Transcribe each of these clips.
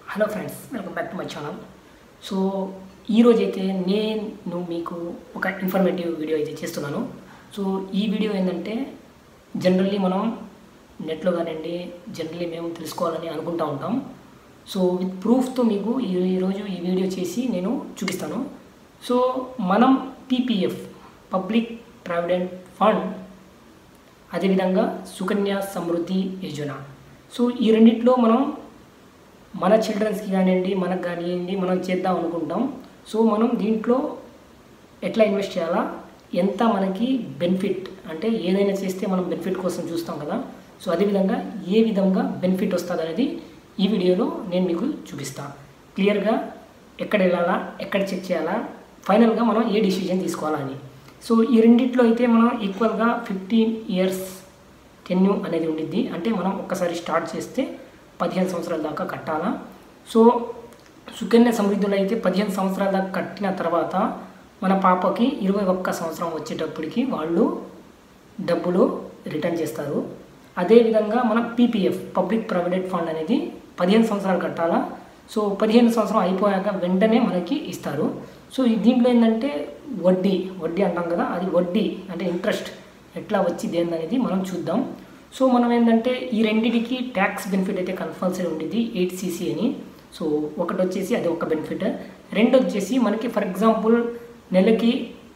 hello friends welcome back to my channel so ఈరోజు అయితే నేను మీకు ఒక ఇన్ఫర్మేటివ్ వీడియో అయితే చేస్తున్నాను సో ఈ వీడియో ఏంటంటే జనరల్లీ మనం నెట్లో కానివ్వండి జనరల్లీ మేము తెలుసుకోవాలని అనుకుంటూ ఉంటాం సో విత్ ప్రూఫ్తో మీకు ఈ ఈరోజు ఈ వీడియో చేసి నేను చూపిస్తాను సో మనం పీపీఎఫ్ పబ్లిక్ ప్రావిడెంట్ ఫండ్ అదేవిధంగా సుకన్య సమృద్ధి యోజన సో ఈ రెండిట్లో మనం మన చిల్డ్రన్స్కి కానివ్వండి మనకు కానివ్వండి మనం చేద్దాం అనుకుంటాం సో మనం దీంట్లో ఎట్లా ఇన్వెస్ట్ చేయాలా ఎంత మనకి బెనిఫిట్ అంటే ఏదైనా చేస్తే మనం బెనిఫిట్ కోసం చూస్తాం కదా సో అదేవిధంగా ఏ విధంగా బెనిఫిట్ వస్తుంది అనేది ఈ వీడియోలో నేను మీకు చూపిస్తాను క్లియర్గా ఎక్కడ వెళ్ళాలా ఎక్కడ చెక్ చేయాలా ఫైనల్గా మనం ఏ డిసిజన్ తీసుకోవాలని సో ఈ రెండిట్లో అయితే మనం ఈక్వల్గా ఫిఫ్టీన్ ఇయర్స్ టెన్యూ అనేది ఉండిద్ది అంటే మనం ఒక్కసారి స్టార్ట్ చేస్తే పదిహేను సంవత్సరాల దాకా కట్టాలా సో సుకన్య సమృద్ధిలో అయితే పదిహేను సంవత్సరాల దాకా కట్టిన తర్వాత మన పాపకి ఇరవై ఒక్క సంవత్సరం వచ్చేటప్పటికి వాళ్ళు డబ్బులు రిటర్న్ చేస్తారు అదేవిధంగా మన పీపీఎఫ్ పబ్లిక్ ప్రావిడెంట్ ఫండ్ అనేది పదిహేను సంవత్సరాలు కట్టాలా సో పదిహేను సంవత్సరం అయిపోయాక వెంటనే మనకి ఇస్తారు సో ఈ దీంట్లో ఏంటంటే వడ్డీ వడ్డీ అంటాం కదా అది వడ్డీ అంటే ఇంట్రెస్ట్ ఎట్లా వచ్చింది అనేది మనం చూద్దాం సో మనం ఏంటంటే ఈ రెండింటికి ట్యాక్స్ బెనిఫిట్ అయితే కంపల్సరీ ఉండేది ఎయిట్ సీసీ అని సో ఒకటి వచ్చేసి అది ఒక బెనిఫిట్ రెండు వచ్చేసి మనకి ఫర్ ఎగ్జాంపుల్ నెలకి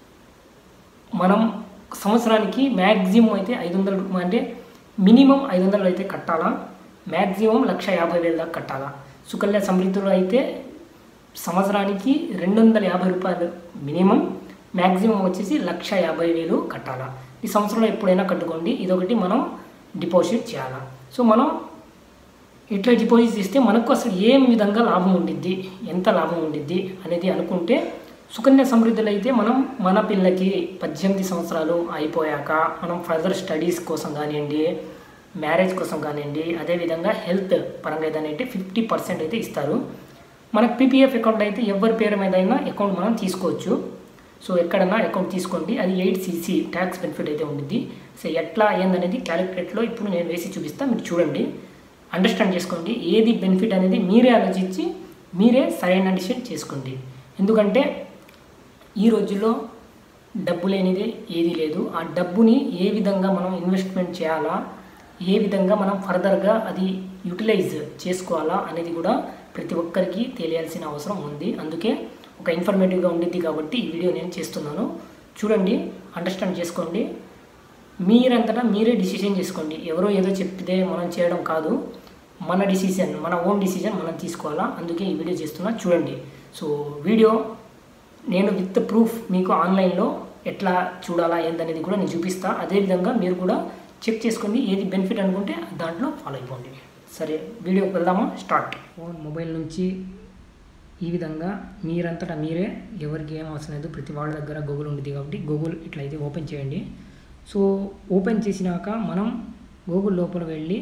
మనం సంవత్సరానికి మ్యాక్సిమం అయితే ఐదు వందల రూపాయలు అంటే మినిమం ఐదు వందలు అయితే కట్టాలా మ్యాక్సిమం లక్ష యాభై వేల దాకా కట్టాలా సుకన్య సమృద్ధిలో అయితే సంవత్సరానికి రెండు వందల యాభై రూపాయలు మినిమం మ్యాక్సిమం వచ్చేసి లక్ష యాభై వేలు కట్టాలా ఈ సంవత్సరంలో ఎప్పుడైనా కట్టుకోండి ఇదొకటి మనం డిపాజిట్ చేయాలా సో మనం ఇట్లా డిపాజిట్ చేస్తే మనకు అసలు ఏం విధంగా లాభం ఉండిద్ది ఎంత లాభం ఉండిద్ది అనేది అనుకుంటే సుకన్య సమృద్ధిలో అయితే మనం మన పిల్లకి పద్దెనిమిది సంవత్సరాలు అయిపోయాక మనం ఫర్దర్ స్టడీస్ కోసం కానివ్వండి మ్యారేజ్ కోసం కానివ్వండి అదేవిధంగా హెల్త్ పరంగా ఏదైనా ఫిఫ్టీ పర్సెంట్ అయితే ఇస్తారు మనకు పీపీఎఫ్ అకౌంట్ అయితే ఎవరి పేరు మీద అయినా అకౌంట్ మనం తీసుకోవచ్చు సో ఎక్కడన్నా అకౌంట్ తీసుకోండి అది ఎయిట్ సీసీ ట్యాక్స్ బెనిఫిట్ అయితే ఉంటుంది సో ఎట్లా ఏందనేది క్యాలిక్యులేట్లో ఇప్పుడు నేను వేసి చూపిస్తాను మీరు చూడండి అండర్స్టాండ్ చేసుకోండి ఏది బెనిఫిట్ అనేది మీరే ఆలోచించి మీరే సరైన డిసిషన్ చేసుకోండి ఎందుకంటే ఈ రోజుల్లో డబ్బు లేనిదే ఏది లేదు ఆ డబ్బుని ఏ విధంగా మనం ఇన్వెస్ట్మెంట్ చేయాలా ఏ విధంగా మనం ఫర్దర్గా అది యూటిలైజ్ చేసుకోవాలా అనేది కూడా ప్రతి ఒక్కరికి తెలియాల్సిన అవసరం ఉంది అందుకే ఒక ఇన్ఫర్మేటివ్గా ఉండిద్ది కాబట్టి ఈ వీడియో నేను చేస్తున్నాను చూడండి అండర్స్టాండ్ చేసుకోండి మీరంతటా మీరే డిసిషన్ చేసుకోండి ఎవరో ఏదో చెప్తే మనం చేయడం కాదు మన డిసిషన్ మన ఓన్ డిసిషన్ మనం తీసుకోవాలా అందుకే ఈ వీడియో చేస్తున్నా చూడండి సో వీడియో నేను విత్ ప్రూఫ్ మీకు ఆన్లైన్లో ఎట్లా చూడాలా ఏందనేది కూడా నేను చూపిస్తా అదేవిధంగా మీరు కూడా చెక్ చేసుకోండి ఏది బెనిఫిట్ అనుకుంటే దాంట్లో ఫాలో అయిపోండి సరే వీడియోకి వెళ్దామా స్టార్ట్ ఫోన్ మొబైల్ నుంచి ఈ విధంగా మీరంతటా మీరే ఎవరికి ఏం అవసరం లేదు ప్రతి వాళ్ళ దగ్గర గూగుల్ ఉంటుంది కాబట్టి గూగుల్ ఇట్లయితే ఓపెన్ చేయండి సో ఓపెన్ చేసినాక మనం గూగుల్ లోపల వెళ్ళి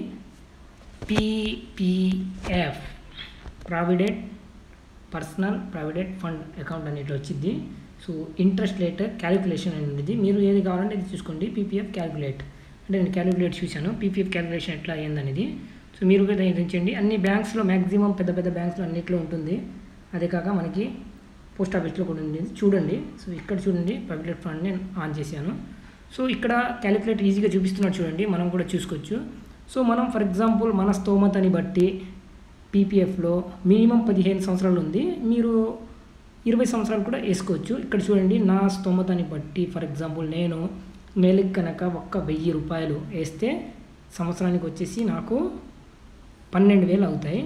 PPF provident personal provident fund account అనేది వచ్చింది సో ఇంట్రెస్ట్ రేట్ క్యాలిక్యులేషన్ అని ఉండేది మీరు ఏది కావాలంటే ఇది చూసుకోండి పీపీఎఫ్ క్యాలిక్యులేట్ అంటే నేను క్యాలిక్యులేట్ చూశాను పీపీఎఫ్ క్యాలిక్యులేషన్ ఎట్లా అయ్యిందనేది సో మీరు కూడా గ్రహించండి అన్ని బ్యాంక్స్లో మ్యాక్సిమం పెద్ద పెద్ద బ్యాంక్స్లో అన్నిట్లో ఉంటుంది అదే కాక మనకి పోస్ట్ ఆఫీస్లో కూడా ఉంది చూడండి సో ఇక్కడ చూడండి పబ్లిక్ ఫండ్ నేను ఆన్ చేశాను సో ఇక్కడ క్యాలిక్యులేట్ ఈజీగా చూపిస్తున్నాడు చూడండి మనం కూడా చూసుకోవచ్చు సో మనం ఫర్ ఎగ్జాంపుల్ మన స్తోమతని బట్టి పీపీఎఫ్లో మినిమం పదిహేను సంవత్సరాలు ఉంది మీరు ఇరవై సంవత్సరాలు కూడా వేసుకోవచ్చు ఇక్కడ చూడండి నా స్తోమతని బట్టి ఫర్ ఎగ్జాంపుల్ నేను నెలకి కనుక ఒక్క వెయ్యి రూపాయలు వేస్తే సంవత్సరానికి వచ్చేసి నాకు పన్నెండు వేలు అవుతాయి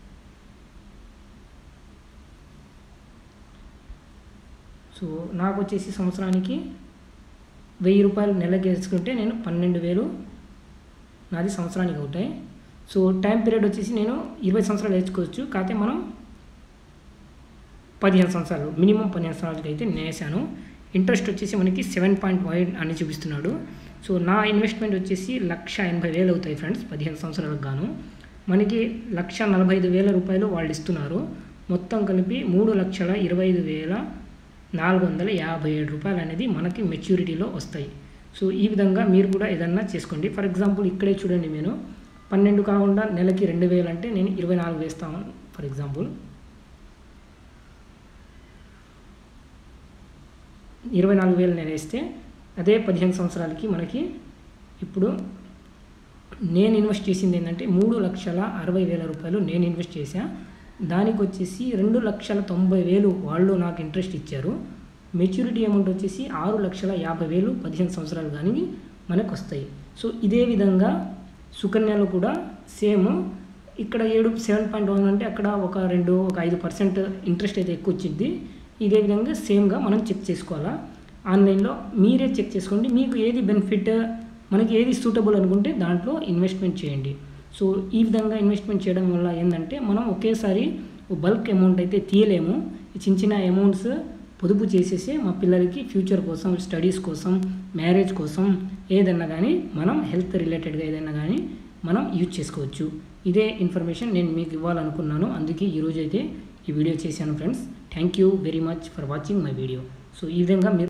సో నాకు వచ్చేసి సంవత్సరానికి వెయ్యి రూపాయలు నెలకి వేసుకుంటే నేను పన్నెండు వేలు నాది సంవత్సరానికి అవుతాయి సో టైం పీరియడ్ వచ్చేసి నేను ఇరవై సంవత్సరాలు వేసుకోవచ్చు కాకపోతే మనం పదిహేను సంవత్సరాలు మినిమం పదిహేను సంవత్సరాలకి అయితే నేను వేసాను ఇంట్రెస్ట్ వచ్చేసి మనకి సెవెన్ పాయింట్ ఫైవ్ అని చూపిస్తున్నాడు సో నా ఇన్వెస్ట్మెంట్ వచ్చేసి లక్ష ఎనభై వేలు అవుతాయి ఫ్రెండ్స్ పదిహేను సంవత్సరాలకు గాను మనకి లక్ష నలభై ఐదు వేల రూపాయలు వాళ్ళు ఇస్తున్నారు మొత్తం కలిపి మూడు లక్షల ఇరవై ఐదు వేల నాలుగు వందల యాభై ఏడు రూపాయలు అనేది మనకి మెచ్యూరిటీలో వస్తాయి సో ఈ విధంగా మీరు కూడా ఏదన్నా చేసుకోండి ఫర్ ఎగ్జాంపుల్ ఇక్కడే చూడండి నేను పన్నెండు కాకుండా నెలకి రెండు వేలు అంటే నేను ఇరవై నాలుగు వేస్తాను ఫర్ ఎగ్జాంపుల్ ఇరవై నాలుగు వేలు నేను వేస్తే అదే పదిహేను సంవత్సరాలకి మనకి ఇప్పుడు నేను ఇన్వెస్ట్ చేసింది ఏంటంటే మూడు లక్షల అరవై వేల రూపాయలు నేను ఇన్వెస్ట్ చేశా దానికి వచ్చేసి రెండు లక్షల తొంభై వేలు వాళ్ళు నాకు ఇంట్రెస్ట్ ఇచ్చారు మెచ్యూరిటీ అమౌంట్ వచ్చేసి ఆరు లక్షల యాభై వేలు పదిహేను సంవత్సరాలు కానీ మనకు వస్తాయి సో ఇదే విధంగా సుకన్యలో కూడా సేమ్ ఇక్కడ ఏడు సెవెన్ పాయింట్ వన్ అంటే అక్కడ ఒక రెండు ఒక ఐదు పర్సెంట్ ఇంట్రెస్ట్ అయితే ఎక్కువ వచ్చింది ఇదే విధంగా సేమ్గా మనం చెక్ చేసుకోవాలా ఆన్లైన్లో మీరే చెక్ చేసుకోండి మీకు ఏది బెనిఫిట్ మనకి ఏది సూటబుల్ అనుకుంటే దాంట్లో ఇన్వెస్ట్మెంట్ చేయండి సో ఈ విధంగా ఇన్వెస్ట్మెంట్ చేయడం వల్ల ఏంటంటే మనం ఒకేసారి బల్క్ అమౌంట్ అయితే తీయలేము ఈ చిన్న చిన్న అమౌంట్స్ పొదుపు చేసేసి మా పిల్లలకి ఫ్యూచర్ కోసం స్టడీస్ కోసం మ్యారేజ్ కోసం ఏదన్నా కానీ మనం హెల్త్ రిలేటెడ్గా ఏదైనా కానీ మనం యూజ్ చేసుకోవచ్చు ఇదే ఇన్ఫర్మేషన్ నేను మీకు ఇవ్వాలనుకున్నాను అందుకే ఈరోజు అయితే ఈ వీడియో చేశాను friends thank you very much for watching my video so ఈ విధంగా మీరు